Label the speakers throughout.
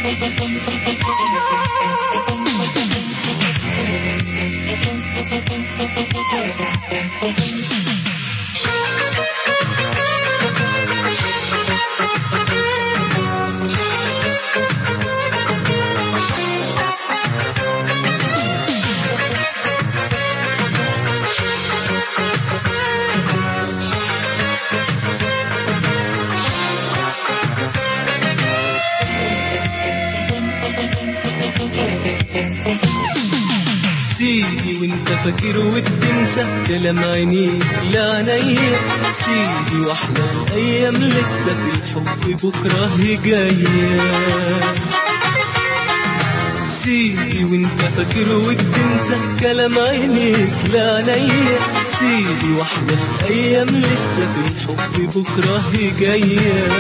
Speaker 1: سيدي وانت فاكر وبتنسى كلام عينيك لعينيا سيدي واحلى الايام لسه في الحب بكره هي جايه سيدي وانت فاكر وبتنسى كلام عينيك لعينيا سيدي واحلى الايام لسه في الحب بكره هي جايه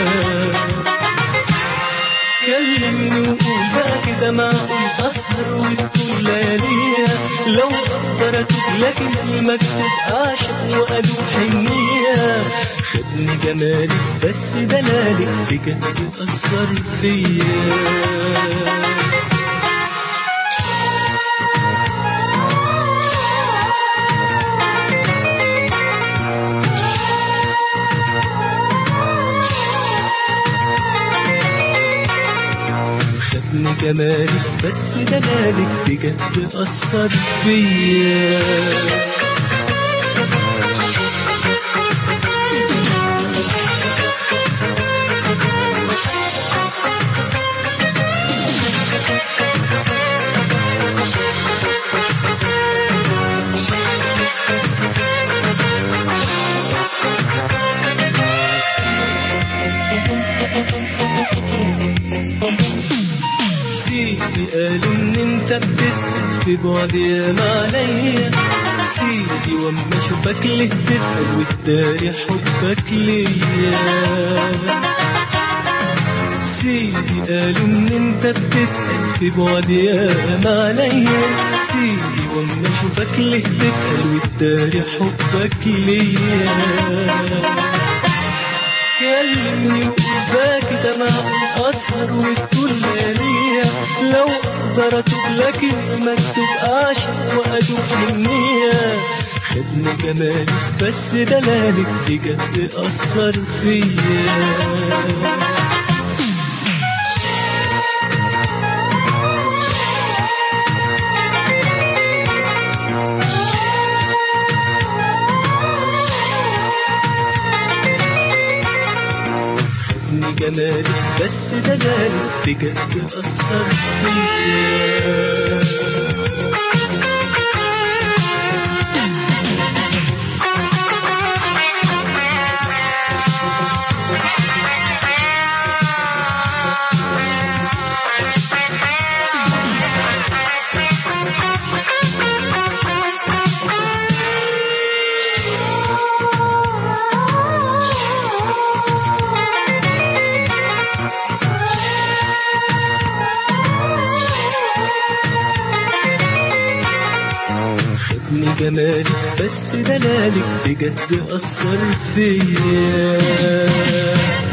Speaker 1: كلمني وقول بقى كده معقول اسهر وتقول لياليا لو اقدر اتوب لكن المكتوب اعشق وادوب حنيه خدني جمالك بس دلالك بجد اثر فيا خدني جمالك بس دلالك بجد أثر فيا سيدي قال ان انت بتسأل في بعد ياما عليا سيدي واما اشوفك ليه تتقل وتداري حبك ليا سيدي قالوا ان انت بتسأل في بعد ياما عليا سيدي واما اشوفك ليه تتقل وتداري حبك ليا كلمني وقول كده معقول اسهر وتقول لياليا لو اقدر اتوب لكن مكتوب اعشق وادوب حنيه خدني جمالك بس دلالك بجد اثر فيا خدني جمالك بس دلالك بجد أثر فيا خدني جمالك بس دلالك بجد أثر فيا